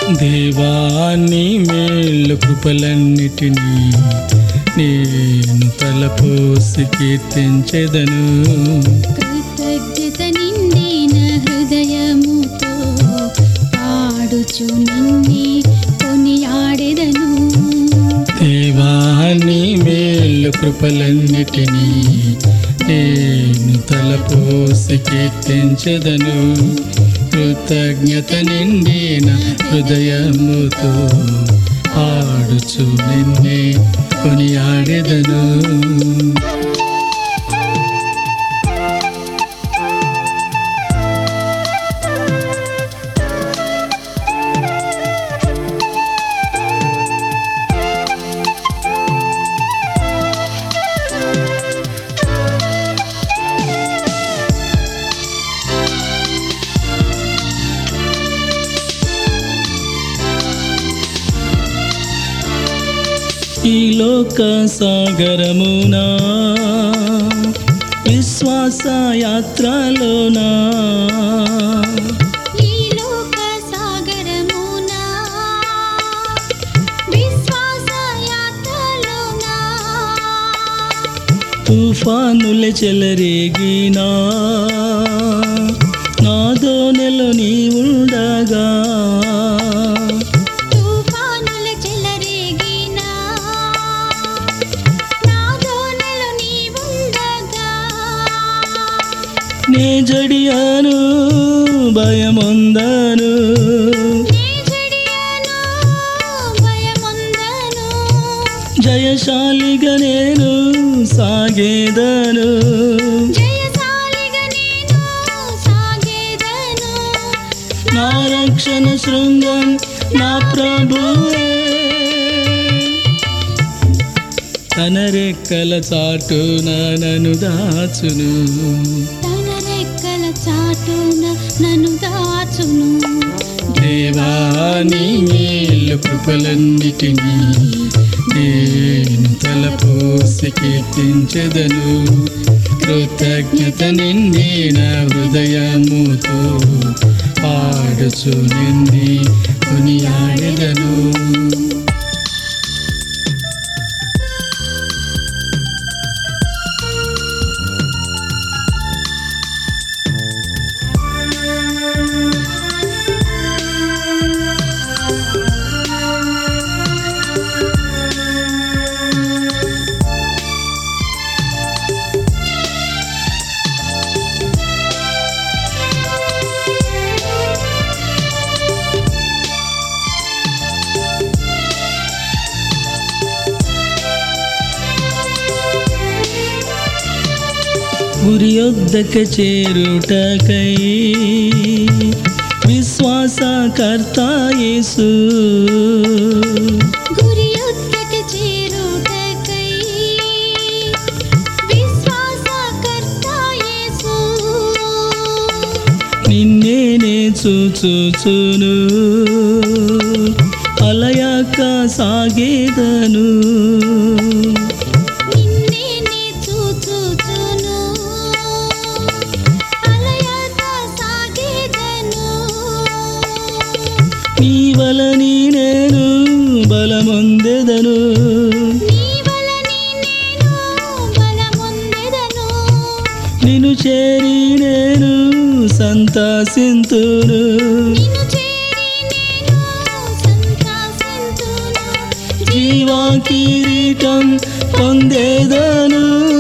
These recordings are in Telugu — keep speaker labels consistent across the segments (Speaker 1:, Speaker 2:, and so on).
Speaker 1: దేవాన్ని మేలు కృపలన్నిటినీ నేను తలపోసి కీర్తించెదను
Speaker 2: కృతజ్ఞత నిండిన హృదయముతో పాడుచు నిన్నే కొనియాడెదను
Speaker 1: దేవాన్ని మేలు కృపలన్నిటినీ నేను తలపోసి కీర్తించెదను కృతజ్ఞత నిండిన హృదయముతో ఆడుచు నిన్నే కొనియాడెదను ఈ లోక సాగరమునా విశ్వాస యాత్రలోనా
Speaker 2: ఈ లోక సాగరమున విశ్వాస యాత్రలోన
Speaker 1: తుఫానుల చెలరేగినా నాదో నెల నీ ఉండగా
Speaker 2: తుఫానుల చెలరేగిన నాదోనెలు నీవుండగా
Speaker 1: నే జడియాను భయముందను
Speaker 2: నీ జడియను భయముందను
Speaker 1: జయశాలిగా నేను సాగేదను
Speaker 2: జయశాలిగా నేను సాగేదను
Speaker 1: నా రక్షణ శృంగం నా ప్రభువే తన రెక్కల చాటున నన్ను దాచును
Speaker 2: తన రెక్కల చాటున నన్ను దాచును
Speaker 1: దేవాని మేలు కృపలన్నిటినీ నేను తలపోసి కీర్తించెదను కృతజ్ఞత నిండిన హృదయముతో పాడుచు నింది కొనియాడెదను గురి యొద్దక చేరుటకై విశ్వాసకర్త యేసు
Speaker 2: గురి యొద్దకు చేరుటకై విశ్వాసకర్త యేసు
Speaker 1: నిన్నేనే చూచుచును అలయాక సాగేదను
Speaker 2: నిన్నే నే చూచుచును అలయత సాగేదను
Speaker 1: నీ వలని నేను బలమొందెదను
Speaker 2: నీ వలని నేను బలమొందెదను
Speaker 1: నిన్ను చేరి నేను సంతాసింతును
Speaker 2: నిన్ను చేరి నేను సంతసింతును
Speaker 1: జీవా కిరీటం పొందేదను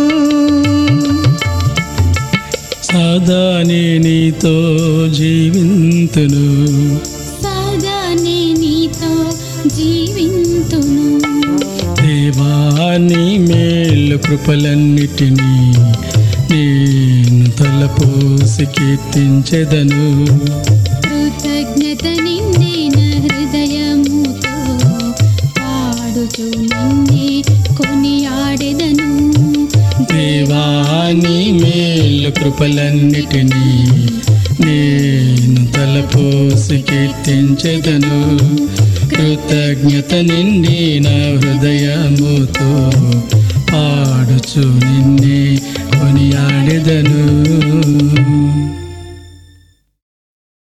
Speaker 1: సాదానే నీతో జీవింతును
Speaker 2: సదా నే నీతో జీవింతును
Speaker 1: దేవాని మేలు కృపలన్నిటినీ నేను తలపోసి కీర్తించెదను
Speaker 2: కృతజ్ఞత నిండిన హృదయముతో పాడుచు నిన్నే కొనియాడెదను
Speaker 1: దేవాని మేలు కృపలన్నిటినీ నేను తలపోసి కీర్తించెదను కృతజ్ఞత నిండిన హృదయముతో పాడుచు నిన్ను